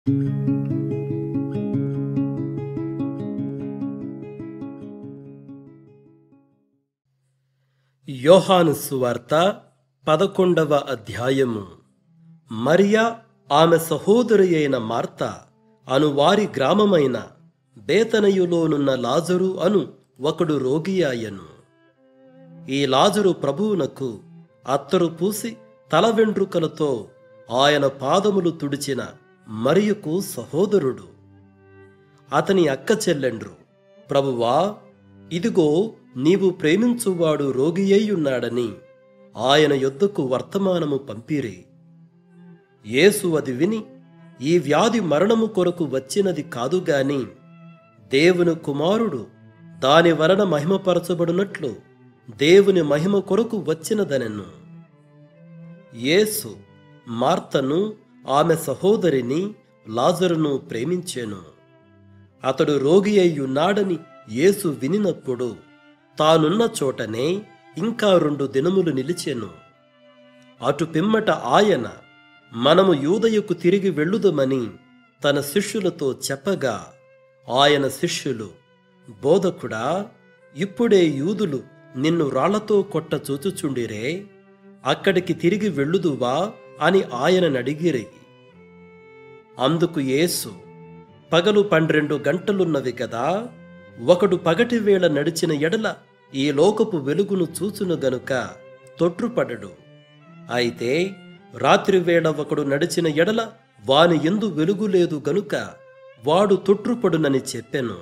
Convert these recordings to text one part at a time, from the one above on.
యోహాను సువార్త పదకొండవ అధ్యాయము మరియా ఆమె సహోదరి అయిన మార్త అను వారి గ్రామమైన బేతనయులోనున్న లాజరు అను ఒకడు రోగి ఆయను ఈ లాజరు ప్రభువునకు అత్తరు పూసి తల వెంట్రుకలతో ఆయన పాదములు తుడిచిన మరియుకు సహోదరుడు అతని అక్క చెల్లెండ్రు ప్రభువా ఇదిగో నీవు ప్రేమించువాడు రోగియ్యున్నాడని ఆయన యొద్దకు వర్తమానము పంపిరి యేసు అది విని ఈ వ్యాధి మరణము కొరకు వచ్చినది కాదు గాని దేవుని కుమారుడు దాని వలన మహిమపరచబడినట్లు దేవుని మహిమ కొరకు వచ్చినదనెను యేసు మార్తను ఆమె సహోదరిని లాజరును ప్రేమించెను అతడు రోగి అయ్యున్నాడని యేసు వినినప్పుడు తానున్న చోటనే ఇంకా రెండు దినములు నిలిచెను అటు పిమ్మట ఆయన మనము యూదయకు తిరిగి వెళ్ళుదమని తన శిష్యులతో చెప్పగా ఆయన శిష్యులు బోధకుడా ఇప్పుడే యూదులు నిన్ను రాళ్లతో కొట్ట చూచుచుండిరే అక్కడికి తిరిగి వెళ్ళుదువా అని ఆయననడిగిరి అందుకు యేసు పగలు పన్నెండు గంటలున్నవి కదా ఒకడు పగటి వేళ నడిచిన ఎడల ఈ లోకపు వెలుగును చూచును గనుక తొట్రుపడడు అయితే రాత్రి వేళ ఒకడు నడిచిన ఎడల వాని ఎందు వెలుగు లేదు గనుక వాడు తొట్రుపడునని చెప్పెను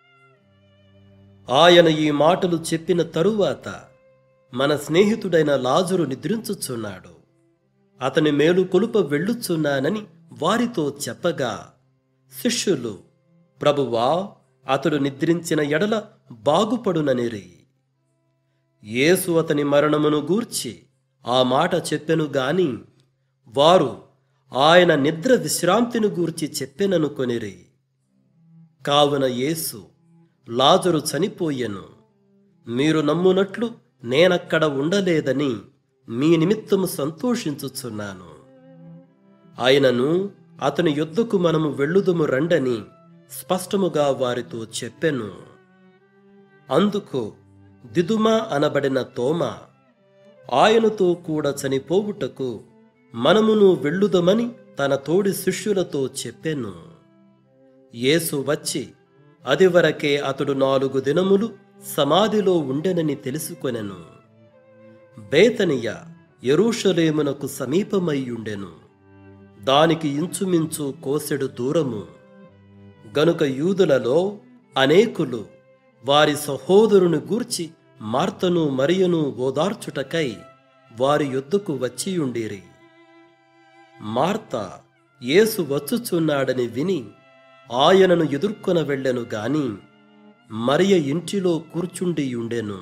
ఆయన ఈ మాటలు చెప్పిన తరువాత మన స్నేహితుడైన లాజరు నిద్రించుచున్నాడు అతని మేలు కొలుప వెళ్ళుచున్నానని వారితో చెప్పగా శిష్యులు ప్రభువా అతడు నిద్రించిన ఎడల బాగుపడుననిరి యేసు అతని మరణమును గూర్చి ఆ మాట చెప్పెను గాని వారు ఆయన నిద్ర విశ్రాంతిని గూర్చి చెప్పెననుకొనిరి కావున యేసు లాజరు చనిపోయెను మీరు నమ్మునట్లు నేనక్కడ ఉండలేదని మీ నిమిత్తము సంతోషించుచున్నాను ఆయనను అతని యొద్దకు మనము వెళ్ళుదుము రండని స్పష్టముగా వారితో చెప్పెను అందుకు దిదుమ అనబడిన తోమ ఆయనతో కూడా చనిపోవుటకు మనమును వెళ్ళుదమని తన తోడి శిష్యులతో చెప్పెను యేసు వచ్చి అది వరకే అతడు నాలుగు దినములు సమాధిలో ఉండెనని తెలుసుకొనెను బేతనియ ఎరూషలేమునకు సమీపమయ్యుండెను దానికి ఇంచుమించు కోసెడు దూరము గనుక యూదులలో అనేకులు వారి సహోదరుని గూర్చి మార్తను మరియను ఓదార్చుటకై వారి యొద్దకు వచ్చియుండిరి మార్త యేసు వచ్చుచున్నాడని విని ఆయనను ఎదుర్కొన వెళ్ళెను గాని మరియ ఇంటిలో కూర్చుండియుండెను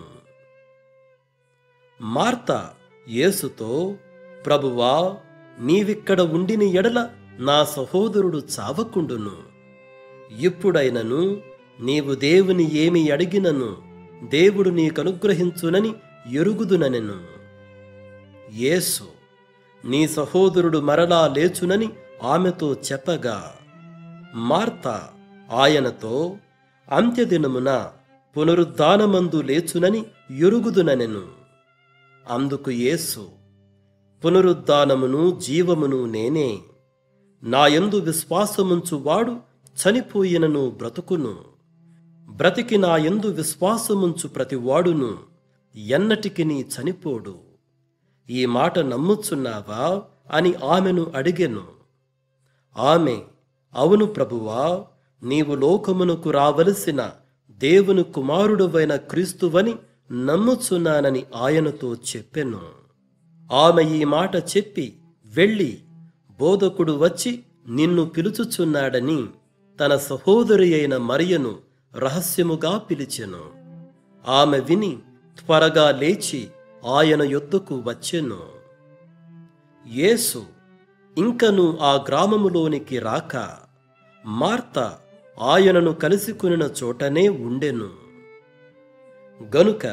మార్త యేసుతో ప్రభువా నీవిక్కడ ఉండిని ఎడల నా సహోదరుడు చావకుండును ఇప్పుడైనను నీవు దేవుని ఏమి అడిగినను దేవుడు నీకనుగ్రహించునని ఎరుగుదుననెను యేసు నీ సహోదరుడు మరలా లేచునని ఆమెతో చెప్పగా మార్త ఆయనతో అంత్యదినమున పునరుద్ధానమందు లేచునని ఎరుగుదుననెను అందుకు యేసు పునరుద్ధానమును జీవమును నేనే నాయందు విశ్వాసముంచువాడు చనిపోయినను బ్రతుకును బ్రతికి నాయందు విశ్వాసముంచు ప్రతివాడును ఎన్నటికి చనిపోడు ఈ మాట నమ్ముచున్నావా అని ఆమెను అడిగెను ఆమె అవును ప్రభువా నీవు లోకమునకు రావలసిన దేవుని కుమారుడువైన క్రీస్తువని నమ్ముచున్నానని ఆయనతో చెప్పెను ఆమె ఈ మాట చెప్పి వెళ్ళి బోధకుడు వచ్చి నిన్ను పిలుచుచున్నాడని తన సహోదరి అయిన మరియను రహస్యముగా పిలిచెను ఆమె విని త్వరగా లేచి ఆయన యొద్దకు వచ్చెను యేసు ఇంకను ఆ గ్రామములోనికి రాక మార్త ఆయనను కలుసుకునిన చోటనే ఉండెను గనుక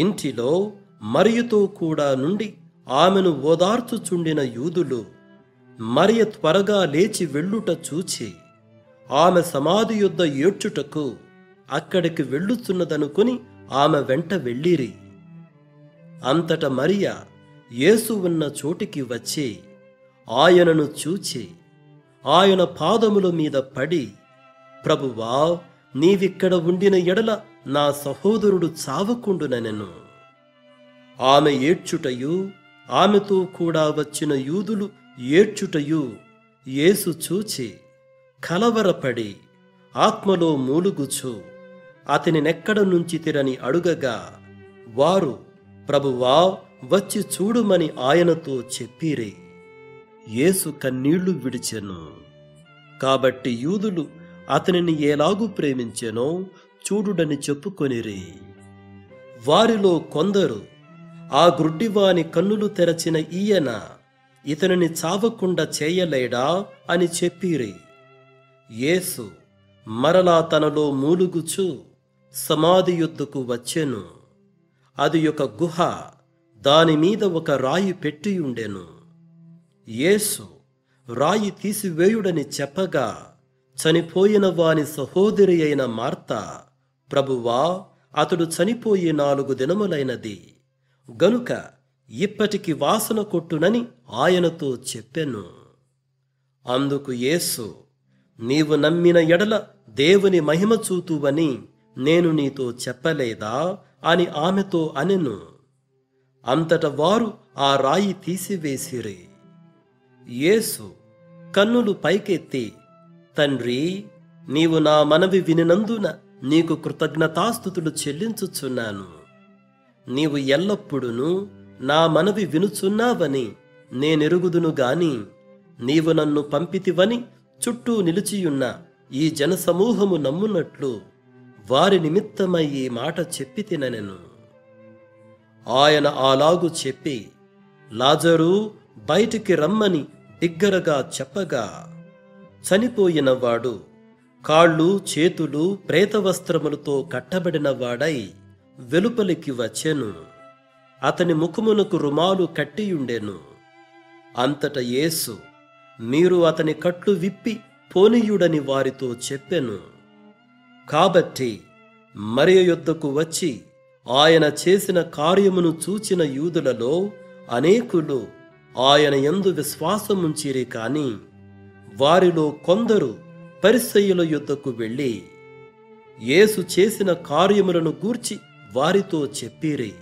ఇంటిలో మరియుతో కూడా నుండి ఆమెను ఓదార్చుచుండిన యూదులు మరియ త్వరగా లేచి వెళ్ళుట చూచి ఆమె సమాధి యొద్ద ఏడ్చుటకు అక్కడికి వెళ్ళుచున్నదనుకుని ఆమె వెంట వెళ్ళిరి అంతట మరియ యేసు ఉన్న చోటికి వచ్చి ఆయనను చూచి ఆయన పాదముల మీద పడి ప్రభువా నీవిక్కడ ఉండిన ఎడల నా సహోదరుడు చావకుండునెను ఆమె ఏడ్చుటయు ఆమెతో కూడా వచ్చిన యూదులు ఏడ్చుటయు యేసు చూచి కలవరపడి ఆత్మలో మూలుగుచు అతని నెక్కడ నుంచి తిరని అడుగగా వారు ప్రభువా వచ్చి చూడుమని ఆయనతో చెప్పిరి యేసు కన్నీళ్లు విడిచెను కాబట్టి యూదులు అతనిని ఎలాగూ ప్రేమించెనో చూడుడని చెప్పుకొనిరి వారిలో కొందరు ఆ గ్రుడ్డివాని కన్నులు తెరచిన ఈయన ఇతనిని చావకుండా చేయలేడా అని చెప్పిరి యేసు మరలా తనలో మూలుగుచు సమాధి యొద్దకు వచ్చెను అది ఒక గుహ దాని మీద ఒక రాయి పెట్టియుండెను యేసు రాయి తీసివేయుడని చెప్పగా చనిపోయిన వాని సహోదరి అయిన మార్త ప్రభువా అతడు చనిపోయి నాలుగు దినములైనది గనుక ఇప్పటికి వాసన కొట్టునని ఆయనతో చెప్పెను అందుకు యేసు నీవు నమ్మిన ఎడల దేవుని మహిమ చూతువని నేను నీతో చెప్పలేదా అని ఆమెతో అనెను అంతట వారు ఆ రాయి తీసివేసిరి యేసు కన్నులు పైకెత్తి తండ్రి నీవు నా మనవి వినినందున నీకు కృతజ్ఞతాస్థుతులు చెల్లించుచున్నాను నీవు ఎల్లప్పుడూ నా మనవి వినుచున్నావని నేనెరుగుదును గాని నీవు నన్ను పంపితివని చుట్టూ నిలిచియున్న ఈ జనసమూహము నమ్మునట్లు వారి నిమిత్తమై ఈ మాట చెప్పి తిననెను ఆయన అలాగు చెప్పి లాజరు బయటికి రమ్మని బిగ్గరగా చెప్పగా చనిపోయిన వాడు కాళ్ళు చేతులు ప్రేతవస్త్రములతో కట్టబడిన వాడై వెలుపలికి వచ్చెను అతని ముఖమునకు రుమాలు కట్టియుండెను అంతట యేసు మీరు అతని కట్లు విప్పి పోనీయుడని వారితో చెప్పెను కాబట్టి మరియ యొద్దకు వచ్చి ఆయన చేసిన కార్యమును చూచిన యూదులలో అనేకులు ఆయన యందు విశ్వాసముంచిరి కాని వారిలో కొందరు పరిసయ్యుల యొద్దకు వెళ్ళి యేసు చేసిన కార్యములను గూర్చి వారితో చెప్పిరి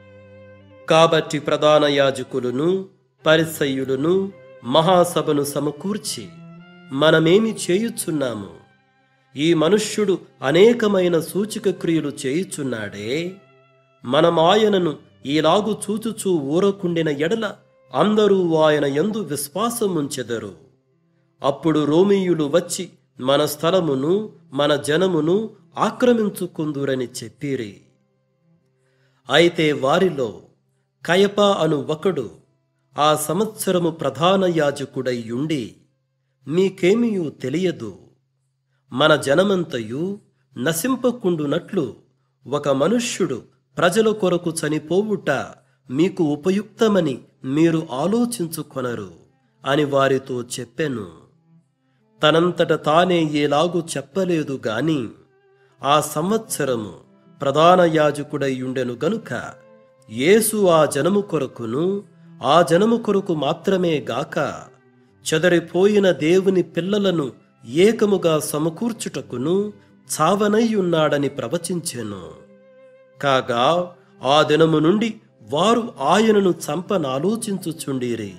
కాబట్టి ప్రధాన యాజకులను పరిసయ్యులను మహాసభను సమకూర్చి మనమేమి చేయుచున్నాము ఈ మనుష్యుడు అనేకమైన సూచక క్రియలు చేయుచున్నాడే మనం ఆయనను ఈలాగు చూచుచూ ఊరకుండిన ఎడల అందరూ ఆయన యందు విశ్వాసముంచెదరు అప్పుడు రోమీయులు వచ్చి మన స్థలమును మన జనమును ఆక్రమించుకుందురని చెప్పిరి అయితే వారిలో కయప అను ఒకడు ఆ సంవత్సరము ప్రధాన యాజకుడై ఉండి మీకేమియూ తెలియదు మన జనమంతయు నశింపకుండునట్లు ఒక మనుష్యుడు ప్రజల కొరకు చనిపోవుట మీకు ఉపయుక్తమని మీరు ఆలోచించుకొనరు అని వారితో చెప్పెను తనంతట తానే ఏలాగు చెప్పలేదు గాని ఆ సంవత్సరము ప్రధాన యాజకుడై ఉండెను గనుక యేసు ఆ జనము కొరకును ఆ జనము కొరకు మాత్రమే గాక చెదరిపోయిన దేవుని పిల్లలను ఏకముగా సమకూర్చుటకును చావనయ్యున్నాడని ప్రవచించెను కాగా ఆ దినము నుండి వారు ఆయనను చంపనాలోచించుచుండిరి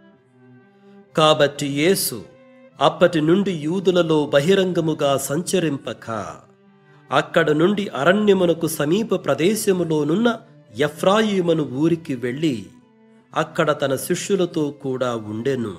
కాబట్టి యేసు అప్పటి నుండి యూదులలో బహిరంగముగా సంచరింపక అక్కడ నుండి అరణ్యమునకు సమీప ప్రదేశములోనున్న ఎఫ్రాయిమను ఊరికి వెళ్ళి అక్కడ తన శిష్యులతో కూడా ఉండెను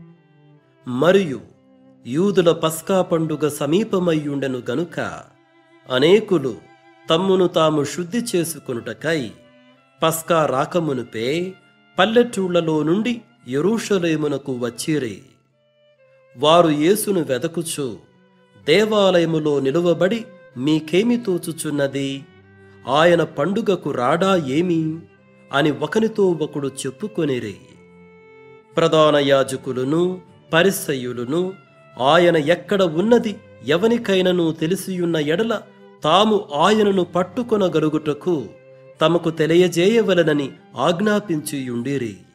మరియు యూదుల పస్కా పండుగ సమీపమయ్యుండెను గనుక అనేకులు తమ్మును తాము శుద్ధి చేసుకొనుటకై పస్కా రాకమునుపే పల్లెటూళ్లలో నుండి యెరూషలేమునకు వచ్చిరి వారు యేసును వెదకుచు దేవాలయములో నిలువబడి మీకేమి తోచుచున్నది ఆయన పండుగకు రాడా ఏమి అని ఒకనితో ఒకడు చెప్పుకొనిరి ప్రధాన యాజకులను పరిసయ్యులను ఆయన ఎక్కడ ఉన్నది ఎవనికైనను తెలిసియున్న ఎడల తాము ఆయనను పట్టుకొనగలుగుటకు తమకు తెలియజేయవలనని ఆజ్ఞాపించియుండిరి